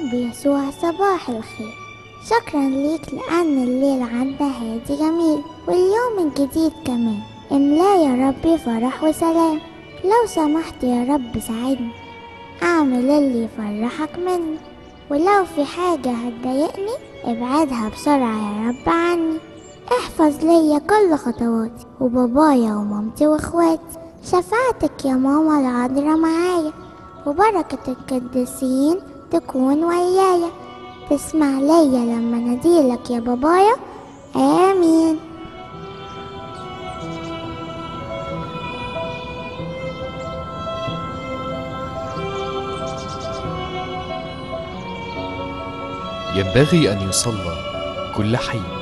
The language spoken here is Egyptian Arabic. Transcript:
بيسوع صباح الخير شكرا ليك لأن الليل عدى هادي جميل واليوم الجديد كمان املاه يا ربي فرح وسلام لو سمحت يا رب ساعدني أعمل اللي يفرحك مني ولو في حاجة هتضايقني ابعدها بسرعة يا رب عني احفظ ليا كل خطواتي وبابايا ومامتي واخواتي شفاعتك يا ماما العذرة معايا وبركة القديسين تكون ويايا تسمع ليا لما ناديلك يا بابايا آمين ينبغي أن يصلى كل حين